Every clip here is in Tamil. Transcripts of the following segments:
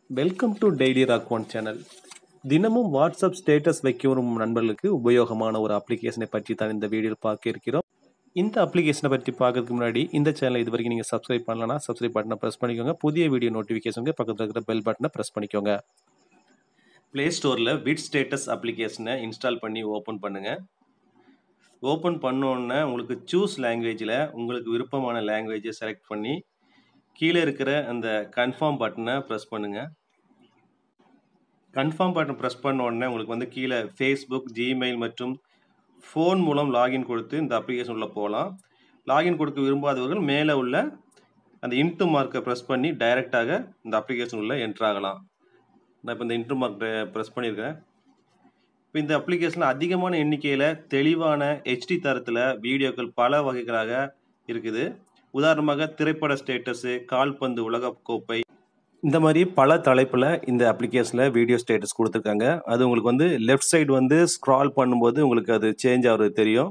welcome to daily rock one channel தினமும் வாட்ஸ்அப் ஸ்டேட்டஸ் வைக்க விரும்பும் நண்பர்களுக்கு உபயோகமான ஒரு அப்ளிகேஷனை பற்றி தான் இந்த வீடியோவில் பார்க்க இருக்கிறோம் இந்த அப்ளிகேஷனை பற்றி பார்க்கறதுக்கு முன்னாடி இந்த சேனலை இது வரைக்கும் நீங்கள் சப்ஸ்கிரைப் பண்ணலன்னா சப்ஸ்கிரைப் பட்டனை ப்ரெஸ் பண்ணிக்கோங்க புதிய வீடியோ நோட்டிஃபிகேஷனுக்கு பக்கத்தில் இருக்கிற பெல் பட்டனை ப்ரெஸ் பண்ணிக்கோங்க ப்ளே ஸ்டோரில் விட் ஸ்டேட்டஸ் அப்ளிகேஷனை இன்ஸ்டால் பண்ணி ஓப்பன் பண்ணுங்கள் ஓப்பன் பண்ணோன்னே உங்களுக்கு சூஸ் லாங்குவேஜில் உங்களுக்கு விருப்பமான லாங்குவேஜை செலக்ட் பண்ணி கீழே இருக்கிற அந்த கன்ஃபார்ம் பட்டனை ப்ரெஸ் பண்ணுங்கள் கன்ஃபார்ம் பட்டன் ப்ரெஸ் பண்ண உடனே உங்களுக்கு வந்து கீழே ஃபேஸ்புக் ஜிமெயில் மற்றும் ஃபோன் மூலம் லாகின் கொடுத்து இந்த அப்ளிகேஷன் உள்ள போகலாம் லாகின் கொடுக்க விரும்பாதவர்கள் மேலே உள்ள அந்த இன்ட்டு மார்க்கை ப்ரெஸ் பண்ணி டைரெக்டாக இந்த அப்ளிகேஷன் உள்ள என்ட்ரு ஆகலாம் நான் இப்போ இந்த இன்ட்டு மார்க் ப்ரெஸ் பண்ணியிருக்கேன் இப்போ இந்த அப்ளிகேஷனில் அதிகமான எண்ணிக்கையில் தெளிவான ஹெச்டி தரத்தில் வீடியோக்கள் பல வகைகளாக இருக்குது உதாரணமாக திரைப்பட ஸ்டேட்டஸு கால்பந்து உலகக்கோப்பை இந்த மாதிரி பல தலைப்பில் இந்த அப்ளிகேஷனில் வீடியோ ஸ்டேட்டஸ் கொடுத்துருக்காங்க அது உங்களுக்கு வந்து லெஃப்ட் சைடு வந்து ஸ்க்ரால் பண்ணும்போது உங்களுக்கு அது சேஞ்ச் ஆகிறது தெரியும்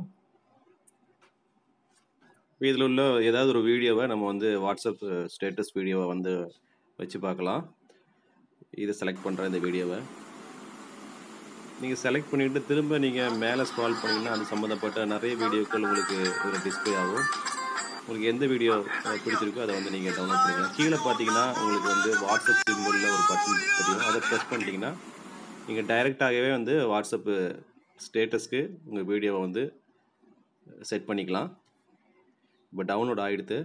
இதில் உள்ள ஏதாவது ஒரு வீடியோவை நம்ம வந்து வாட்ஸ்அப் ஸ்டேட்டஸ் வீடியோவை வந்து வச்சு பார்க்கலாம் இதை செலக்ட் பண்ணுற இந்த வீடியோவை நீங்கள் செலக்ட் பண்ணிவிட்டு திரும்ப நீங்கள் மேலே ஸ்க்ரால் பண்ணிங்கன்னா அது சம்மந்தப்பட்ட நிறைய வீடியோக்கள் உங்களுக்கு ஒரு டிஸ்பிளே ஆகும் உங்களுக்கு எந்த வீடியோ பிடிச்சிருக்கோ அதை வந்து நீங்கள் டவுன்லோட் பண்ணிக்கலாம் கீழே பார்த்தீங்கன்னா உங்களுக்கு வந்து வாட்ஸ்அப் சிம்பிளில் ஒரு பட்டன் தெரியும் அதை ப்ரெஸ் பண்ணிட்டீங்கன்னா நீங்கள் டைரெக்டாகவே வந்து வாட்ஸ்அப்பு ஸ்டேட்டஸ்க்கு உங்கள் வீடியோவை வந்து செட் பண்ணிக்கலாம் இப்போ டவுன்லோட் ஆகிடுது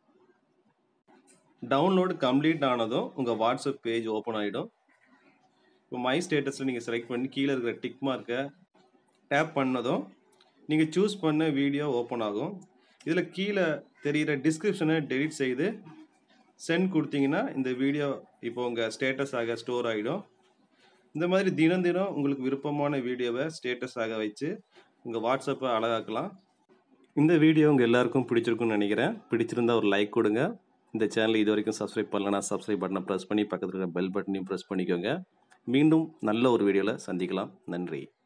டவுன்லோடு கம்ப்ளீட் ஆனதும் உங்கள் வாட்ஸ்அப் பேஜ் ஓப்பன் ஆகிடும் இப்போ மை ஸ்டேட்டஸில் நீங்கள் செலக்ட் பண்ணி கீழே இருக்கிற டிக் மார்க்கை டேப் பண்ணதும் நீங்கள் சூஸ் பண்ண வீடியோ ஓப்பன் ஆகும் இதில் கீழே தெரிகிற டிஸ்கிரிப்ஷனை டெலிட் செய்து சென்ட் கொடுத்தீங்கன்னா இந்த வீடியோ இப்போ உங்கள் ஸ்டேட்டஸாக ஸ்டோர் ஆகிடும் இந்த மாதிரி தினம் தினம் உங்களுக்கு விருப்பமான வீடியோவை ஸ்டேட்டஸாக வச்சு உங்கள் வாட்ஸ்அப்பை அழகாக்கலாம் இந்த வீடியோ உங்கள் எல்லாருக்கும் பிடிச்சிருக்குன்னு நினைக்கிறேன் பிடிச்சிருந்தா ஒரு லைக் கொடுங்க இந்த சேனல் இது வரைக்கும் சப்ஸ்கிரைப் பண்ணலன்னா சப்ஸ்கிரைப் பட்டனை ப்ரெஸ் பண்ணி பக்கத்தில் இருக்கிற பெல் பட்டனையும் ப்ரெஸ் பண்ணிக்கோங்க மீண்டும் நல்ல ஒரு வீடியோவில் சந்திக்கலாம் நன்றி